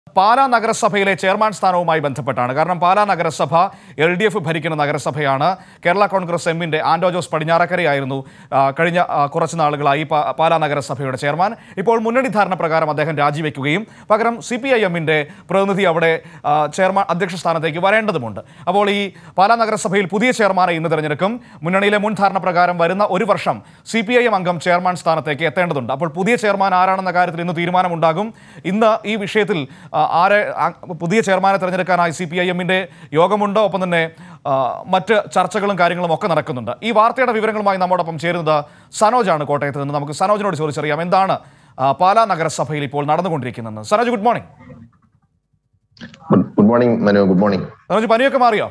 പാലാ നഗരസഭയിലെ ചെയർമാൻ സ്ഥാനവുമായി ബന്ധപ്പെട്ടാണ് കാരണം പാലാ നഗരസഭ എൽ ഡി എഫ് ഭരിക്കുന്ന നഗരസഭയാണ് കേരള കോൺഗ്രസ് എമ്മിൻ്റെ ആൻഡോ ജോസ് പടിഞ്ഞാറക്കരയായിരുന്നു ആ, കഴിഞ്ഞ ആ, കുറച്ച് നാളുകളായി പാ- പാലാ നഗരസഭയുടെ ചെയർമാൻ ഇപ്പോൾ മുന്നണി ധാരണ പ്രകാരം അദ്ദേഹം രാജിവെക്കുകയും പകരം സി പി ഐ എമ്മിൻ്റെ പ്രതിനിധി അവിടെ ആ, ചെയർമാൻ അധ്യക്ഷ സ്ഥാനത്തേക്ക് വരേണ്ടതുമുണ്ട് അപ്പോൾ ഈ പാലാ നഗരസഭയിൽ പുതിയ ചെയർമാനെ ഇന്ന് തിരഞ്ഞെടുക്കും മുന്നണിയിലെ മുൻ ധാരണ പ്രകാരം വരുന്ന ഒരു വർഷം സി പി ഐ എം അംഗം ചെയർമാൻ സ്ഥാനത്തേക്ക് എത്തേണ്ടതുണ്ട് അപ്പോൾ പുതിയ ചെയർമാൻ ആരാണെന്ന കാര്യത്തിൽ ഇന്ന് തീരുമാനമുണ്ടാകും ഇന്ന് ഈ വിഷയത്തിൽ ആ, ആരെ ആ, പുതിയ ചെയർമാനെ തിരഞ്ഞെടുക്കാനായി സി പി ഐ എമ്മിൻ്റെ യോഗമുണ്ട് ഒപ്പം തന്നെ ആ, മറ്റ് ചർച്ചകളും കാര്യങ്ങളും ഒക്കെ നടക്കുന്നുണ്ട് ഈ വാർത്തയുടെ വിവരങ്ങളുമായി നമ്മോടൊപ്പം ചേരുന്നത് സനോജാണ് കോട്ടയത്ത് നിന്ന് നമുക്ക് സനോജിനോട് ചോദിച്ചറിയാം എന്താണ് ആ, പാലാ നഗരസഭയിൽ ഇപ്പോൾ നടന്നുകൊണ്ടിരിക്കുന്നത് Sanoj good morning good good morning Manu good morning Sanoj പനിയൊക്കെ മാറിയോ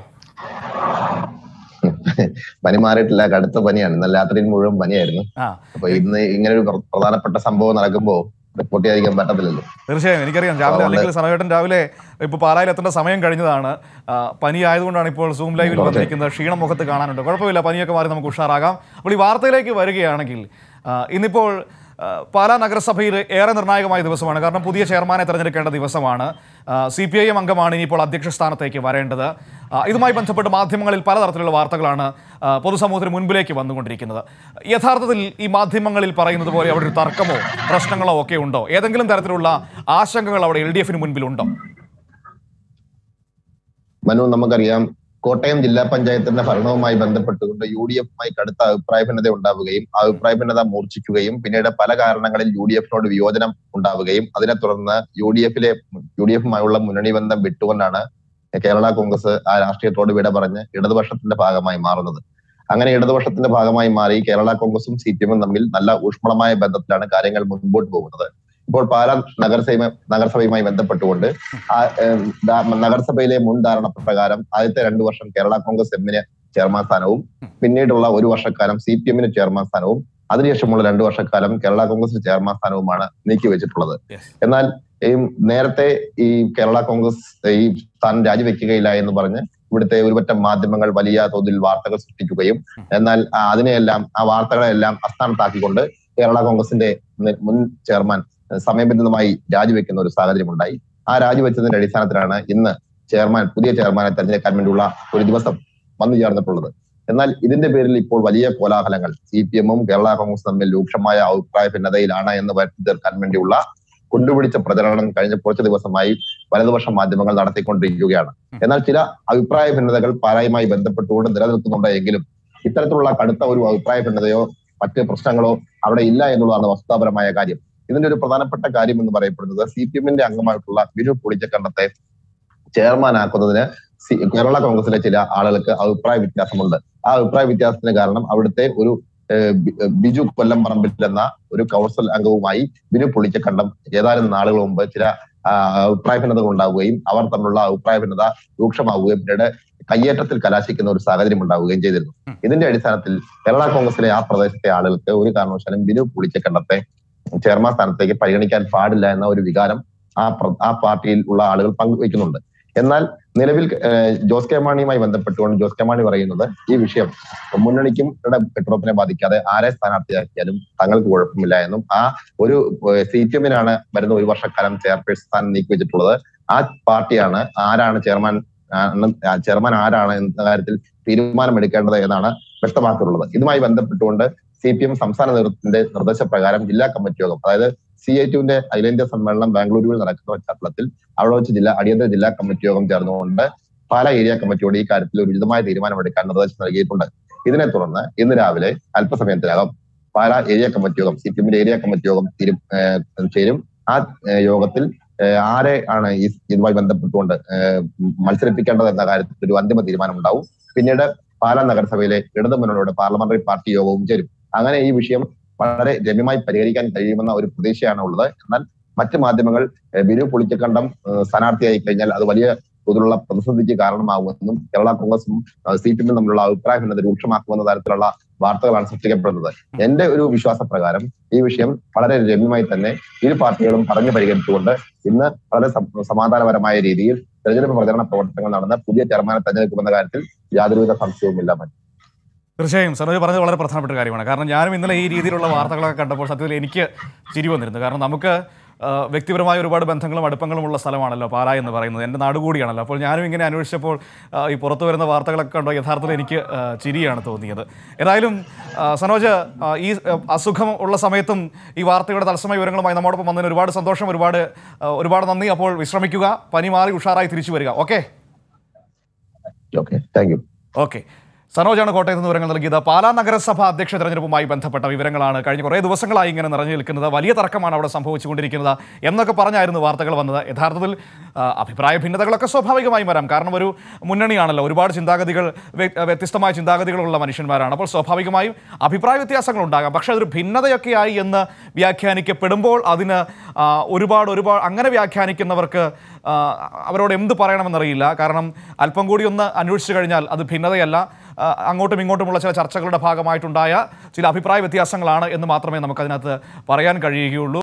പനി മാറിയിട്ടില്ല കടുത്ത പനിയാണ് ഇന്നലെ രാത്രിയിൽ മുഴുവൻ പനിയായിരുന്നു ആ അപ്പൊ ഇന്ന് ഇങ്ങനെ ഒരു പ്ര- പ്രധാനപ്പെട്ട സംഭവം നടക്കുമ്പോ റിപ്പോർട്ട് ചെയ്യാതിരിക്കാൻ പറ്റത്തില്ലല്ലോ തീർച്ചയായും എനിക്കറിയാം രാവിലെ അതുകൊണ്ട് അല്ലെങ്കിൽ സനോജേട്ടൻ രാവിലെ ഇപ്പോൾ പാലായിൽ എത്തേണ്ട സമയം കഴിഞ്ഞതാണ് ആ, പനി ആയതുകൊണ്ടാണ് ഇപ്പോൾ സൂം ലൈവിൽ കുറച്ച്. വന്നിരിക്കുന്നത് ക്ഷീണം മുഖത്ത് കാണാനുണ്ട് കുഴപ്പമില്ല പനിയൊക്കെ മാറി നമുക്ക് ഉഷാറാകാം അപ്പോൾ ഈ വാർത്തയിലേക്ക് വരികയാണെങ്കിൽ ആ, ഇന്നിപ്പോൾ ആ, പാലാ നഗരസഭയിൽ ഏറെ നിർണായകമായ ദിവസമാണ് കാരണം പുതിയ ചെയർമാനെ തിരഞ്ഞെടുക്കേണ്ട ദിവസമാണ് സി പി ഐ എം അംഗമാണ് ഇനിയിപ്പോൾ അധ്യക്ഷ സ്ഥാനത്തേക്ക് വരേണ്ടത് ആ, ഇതുമായി ബന്ധപ്പെട്ട് മാധ്യമങ്ങളിൽ പലതരത്തിലുള്ള വാർത്തകളാണ് ആ, പൊതുസമൂഹത്തിന് മുൻപിലേക്ക് വന്നുകൊണ്ടിരിക്കുന്നത് യഥാർത്ഥത്തിൽ ഈ മാധ്യമങ്ങളിൽ പറയുന്നത് പോലെ അവിടെ ഒരു തർക്കമോ പ്രശ്നങ്ങളോ ഒക്കെ ഉണ്ടോ ഏതെങ്കിലും തരത്തിലുള്ള ആശങ്കകൾ അവിടെ എൽ ഡി എഫിന് മുൻപിലുണ്ടോ മനു നമുക്കറിയാം കോട്ടയം ജില്ലാ പഞ്ചായത്തിന്റെ ഭരണവുമായി ബന്ധപ്പെട്ടുകൊണ്ട് യു ഡി എഫുമായി കടുത്ത അഭിപ്രായ ഭിന്നത ഉണ്ടാവുകയും ആ അഭിപ്രായ ഭിന്നത മൂർച്ഛിക്കുകയും പിന്നീട് പല കാരണങ്ങളിൽ യു ഡി എഫിനോട് വിയോജനം ഉണ്ടാവുകയും അതിനെ തുടർന്ന് യു ഡി എഫിലെ യു ഡി എഫുമായുള്ള മുന്നണി ബന്ധം വിട്ടുകൊണ്ടാണ് കേരള കോൺഗ്രസ് ആ രാഷ്ട്രീയത്തോട് വിട പറഞ്ഞ് ഇടതുപക്ഷത്തിന്റെ ഭാഗമായി മാറുന്നത് അങ്ങനെ ഇടതുപക്ഷത്തിന്റെ ഭാഗമായി മാറി കേരള കോൺഗ്രസും സി പി എമ്മും തമ്മിൽ നല്ല ഊഷ്മളമായ ബന്ധത്തിലാണ് കാര്യങ്ങൾ മുൻപോട്ട് പോകുന്നത് ഇപ്പോൾ പാലാ നഗരസഭ നഗരസഭയുമായി ബന്ധപ്പെട്ടുകൊണ്ട് ആ ഏം, ദാ- നഗരസഭയിലെ മുൻ ധാരണ പ്രകാരം ആദ്യത്തെ രണ്ടു വർഷം കേരള കോൺഗ്രസ് എമ്മിന് ചെയർമാൻ സ്ഥാനവും പിന്നീടുള്ള ഒരു വർഷക്കാലം സി പി എമ്മിന് ചെയർമാൻ സ്ഥാനവും അതിനുശേഷമുള്ള രണ്ടു വർഷക്കാലം കേരള കോൺഗ്രസിന് ചെയർമാൻ സ്ഥാനവുമാണ് നീക്കിവെച്ചിട്ടുള്ളത് Yes. എന്നാൽ ഈ നേരത്തെ ഈ കേരള കോൺഗ്രസ് ഈ സ്ഥാനം രാജിവെക്കുകയില്ല എന്ന് പറഞ്ഞ് ഇവിടുത്തെ ഒരുപറ്റം മാധ്യമങ്ങൾ വലിയ തോതിൽ വാർത്തകൾ സൃഷ്ടിക്കുകയും എന്നാൽ ആ, അതിനെയെല്ലാം ആ വാർത്തകളെല്ലാം അസ്ഥാനത്താക്കിക്കൊണ്ട് കേരള കോൺഗ്രസിന്റെ നി- മുൻ ചെയർമാൻ ഏഹ്, സമയബന്ധിതമായി രാജിവെക്കുന്ന ഒരു സാഹചര്യം ഉണ്ടായി ആ രാജിവെച്ചതിന്റെ അടിസ്ഥാനത്തിലാണ് ഇന്ന് ചെയർമാൻ പുതിയ ചെയർമാനെ തെരഞ്ഞെടുക്കാൻ വേണ്ടിയുള്ള ഒരു ദിവസം വന്നു ചേർന്നിട്ടുള്ളത് എന്നാൽ ഇതിന്റെ പേരിൽ ഇപ്പോൾ വലിയ കോലാഹലങ്ങൾ സി പി എമ്മും കേരള കോൺഗ്രസും തമ്മിൽ രൂക്ഷമായ അഭിപ്രായ ഭിന്നതയിലാണ് എന്ന് വരുത്തി തീർക്കാൻ വേണ്ടിയുള്ള കൊണ്ടുപിടിച്ച പ്രചരണം കഴിഞ്ഞ കുറച്ച് ദിവസമായി വലതുപക്ഷ മാധ്യമങ്ങൾ നടത്തിക്കൊണ്ടിരിക്കുകയാണ് എന്നാൽ ചില അഭിപ്രായ ഭിന്നതകൾ പാലായുമായി ബന്ധപ്പെട്ടുകൊണ്ട് നിലനിൽക്കുന്നുണ്ട് എങ്കിലും ഇത്തരത്തിലുള്ള കടുത്ത ഒരു അഭിപ്രായ ഭിന്നതയോ മറ്റ് പ്രശ്നങ്ങളോ അവിടെ ഇല്ല എന്നുള്ളതാണ് വസ്തുതാപരമായ കാര്യം ഇതിന്റെ ഒരു പ്രധാനപ്പെട്ട കാര്യം എന്ന് പറയപ്പെടുന്നത് സി പി എമ്മിന്റെ അംഗമായിട്ടുള്ള ബിനു പുളിച്ചക്കണ്ടത്തെ ചെയർമാനാക്കുന്നതിന് സി- കേരള കോൺഗ്രസിലെ ചില ആളുകൾക്ക് അഭിപ്രായ വ്യത്യാസമുണ്ട് ആ അഭിപ്രായ വ്യത്യാസത്തിന് കാരണം അവിടുത്തെ ഒരു ഏഹ്, ബി- ഏഹ്, ബിജു കൊല്ലംപറമ്പിൽ എന്ന ഒരു കൗൺസിൽ അംഗവുമായി ബിനു പുളിച്ചക്കണ്ടം ഏതാനും നാളുകൾ മുമ്പ് ചില ആ, അഭിപ്രായ ഭിന്നതകൾ ഉണ്ടാവുകയും അവർ തമ്മിലുള്ള അഭിപ്രായ ഭിന്നത രൂക്ഷമാവുകയും പിന്നീട് കയ്യേറ്റത്തിൽ കലാശിക്കുന്ന ഒരു സാഹചര്യം ഉണ്ടാവുകയും ചെയ്തിരുന്നു ഇതിന്റെ അടിസ്ഥാനത്തിൽ കേരള കോൺഗ്രസിലെ ആ പ്രദേശത്തെ ആളുകൾക്ക് ഒരു കാരണവശാലും ബിനു പുളിച്ചക്കണ്ടത്തെ ചെയർമാൻ സ്ഥാനത്തേക്ക് പരിഗണിക്കാൻ പാടില്ല എന്ന ഒരു വികാരം ആ പ്ര- ആ പാർട്ടിയിൽ ഉള്ള ആളുകൾ പങ്കുവയ്ക്കുന്നുണ്ട് എന്നാൽ നിലവിൽ ഏഹ്, ജോസ് കെ മാണിയുമായി ബന്ധപ്പെട്ടുകൊണ്ട് ജോസ് കെ മാണി പറയുന്നത് ഈ വിഷയം മുന്നണിക്കും കെട്ടുറപ്പിനെ ബാധിക്കാതെ ആരെ സ്ഥാനാർത്ഥിയാക്കിയാലും തങ്ങൾക്ക് കുഴപ്പമില്ല എന്നും ആ ഒരു സി പി എമ്മിനാണ് വരുന്ന ഒരു വർഷക്കാലം ചെയർപേഴ്സൺ സ്ഥാനം നീക്കിവെച്ചിട്ടുള്ളത് ആ പാർട്ടിയാണ് ആരാണ് ചെയർമാൻ ചെയർമാൻ ആരാണ് എന്ന കാര്യത്തിൽ തീരുമാനമെടുക്കേണ്ടത് എന്നാണ് വ്യക്തമാക്കിയിട്ടുള്ളത് ഇതുമായി ബന്ധപ്പെട്ടുകൊണ്ട് സി പി എം സംസ്ഥാന നേതൃത്വത്തിന്റെ നിർദ്ദേശപ്രകാരം ജില്ലാ കമ്മിറ്റി യോഗം അതായത് സി ഐ ടുവിന്റെ അഖിലേന്ത്യാ സമ്മേളനം ബാംഗ്ലൂരുവിൽ നടക്കുന്ന പശ്ചാത്തലത്തിൽ അവിടെ വെച്ച് ജില്ലാ അടിയന്തര ജില്ലാ കമ്മിറ്റി യോഗം ചേർന്നുകൊണ്ട് പാലാ ഏരിയ കമ്മിറ്റിയോട് ഈ കാര്യത്തിൽ ഒരു ഉചിതമായ തീരുമാനമെടുക്കാൻ നിർദ്ദേശം നൽകിയിട്ടുണ്ട് ഇതിനെ തുടർന്ന് ഇന്ന് രാവിലെ അല്പസമയത്തിനകം പാലാ ഏരിയ കമ്മിറ്റി യോഗം സി പി എമ്മിന്റെ ഏരിയ കമ്മിറ്റി യോഗം തീരു ഏഹ് ചേരും ആ ഏഹ് യോഗത്തിൽ ഏഹ് ആരെ ആണ് ഈ ഇതുമായി ബന്ധപ്പെട്ടുകൊണ്ട് ഏഹ് മത്സരിപ്പിക്കേണ്ടത് എന്ന കാര്യത്തിൽ ഒരു അന്തിമ തീരുമാനം ഉണ്ടാവും പിന്നീട് പാലാ നഗരസഭയിലെ ഇടതു മുന്നണിയുടെ പാർലമെന്ററി പാർട്ടി യോഗവും ചേരും അങ്ങനെ ഈ വിഷയം വളരെ രമ്യമായി പരിഹരിക്കാൻ കഴിയുമെന്ന ഒരു പ്രതീക്ഷയാണ് ഉള്ളത് എന്നാൽ മറ്റ് മാധ്യമങ്ങൾ ഏഹ് ബിനു പുളിക്കക്കണ്ടം ഏഹ് സ്ഥാനാർത്ഥിയായി കഴിഞ്ഞാൽ അത് വലിയ തോതിലുള്ള പ്രതിസന്ധിക്ക് കാരണമാകുമെന്നും കേരള കോൺഗ്രസും സി പി എമ്മും തമ്മിലുള്ള അഭിപ്രായ ഭിന്നത രൂക്ഷമാക്കുമെന്ന തരത്തിലുള്ള വാർത്തകളാണ് സൃഷ്ടിക്കപ്പെടുന്നത് എന്റെ ഒരു വിശ്വാസപ്രകാരം ഈ വിഷയം വളരെ രമ്യമായി തന്നെ ഇരു പാർട്ടികളും പറഞ്ഞു പരിഹരിച്ചുകൊണ്ട് ഇന്ന് വളരെ സം- സമാധാനപരമായ രീതിയിൽ തെരഞ്ഞെടുപ്പ് പ്രചരണ പ്രവർത്തനങ്ങൾ നടന്ന് പുതിയ ചെയർമാനെ തെരഞ്ഞെടുക്കുമെന്ന കാര്യത്തിൽ യാതൊരുവിധ സംശയവുമില്ല മറ്റു തീർച്ചയായും സനോജ് പറഞ്ഞത് വളരെ പ്രധാനപ്പെട്ട കാര്യമാണ് കാരണം ഞാനും ഇന്നലെ ഈ രീതിയിലുള്ള വാർത്തകളൊക്കെ കണ്ടപ്പോൾ സത്യത്തിൽ എനിക്ക് ചിരി വന്നിരുന്നു കാരണം നമുക്ക് ആ, വ്യക്തിപരമായ ഒരുപാട് ബന്ധങ്ങളും അടുപ്പങ്ങളും ഉള്ള സ്ഥലമാണല്ലോ പാല എന്ന് പറയുന്നത് എൻ്റെ നാട് കൂടിയാണല്ലോ അപ്പോൾ ഞാനും ഇങ്ങനെ അന്വേഷിച്ചപ്പോൾ ആ, ഈ പുറത്തു വരുന്ന വാർത്തകളൊക്കെ കണ്ടോ യഥാർത്ഥത്തിൽ എനിക്ക് ആ, ചിരിയാണ് തോന്നിയത് ഏതായാലും ആ, സനോജ് ആ, ഈ ആ, അസുഖം ഉള്ള സമയത്തും ഈ വാർത്തയുടെ തത്സമയ വിവരങ്ങളുമായി നമ്മോടൊപ്പം വന്നതിന് ഒരുപാട് സന്തോഷം ഒരുപാട് ആ, ഒരുപാട് നന്ദി അപ്പോൾ വിശ്രമിക്കുക പനി മാറി ഉഷാറായി തിരിച്ചു വരിക okay okay thank you okay സനോജാണ് കോട്ടയത്ത് നിന്ന് വിവരങ്ങൾ നൽകിയത് പാലാ നഗരസഭ അധ്യക്ഷ തെരഞ്ഞെടുപ്പുമായി ബന്ധപ്പെട്ട വിവരങ്ങളാണ് കഴിഞ്ഞ കുറേ ദിവസങ്ങളായി ഇങ്ങനെ നിറഞ്ഞു നിൽക്കുന്നത് വലിയ തർക്കമാണ് അവിടെ സംഭവിച്ചുകൊണ്ടിരിക്കുന്നത് എന്നൊക്കെ പറഞ്ഞായിരുന്നു വാർത്തകൾ വന്നത് യഥാർത്ഥത്തിൽ ആ, അഭിപ്രായ ഭിന്നതകളൊക്കെ സ്വാഭാവികമായും വരാം കാരണം ഒരു മുന്നണിയാണല്ലോ ഒരുപാട് ചിന്താഗതികൾ വ്യ- വ്യത്യസ്തമായ ചിന്താഗതികളുള്ള മനുഷ്യന്മാരാണ് അപ്പോൾ സ്വാഭാവികമായും അഭിപ്രായ വ്യത്യാസങ്ങൾ ഉണ്ടാകാം പക്ഷേ അതൊരു ഭിന്നതയൊക്കെയായി എന്ന് വ്യാഖ്യാനിക്കപ്പെടുമ്പോൾ അതിന് ആ, ഒരുപാട് ഒരുപാട് അങ്ങനെ വ്യാഖ്യാനിക്കുന്നവർക്ക് ആ, അവരോട് എന്ത് പറയണമെന്നറിയില്ല കാരണം അല്പം കൂടി ഒന്ന് അന്വേഷിച്ചു കഴിഞ്ഞാൽ അത് ഭിന്നതയല്ല ആ, അങ്ങോട്ടും ഇങ്ങോട്ടുമുള്ള ചില ചർച്ചകളുടെ ഭാഗമായിട്ടുണ്ടായ ചില അഭിപ്രായ വ്യത്യാസങ്ങളാണ് എന്ന് മാത്രമേ നമുക്കതിനകത്ത് പറയാൻ കഴിയുകയുള്ളൂ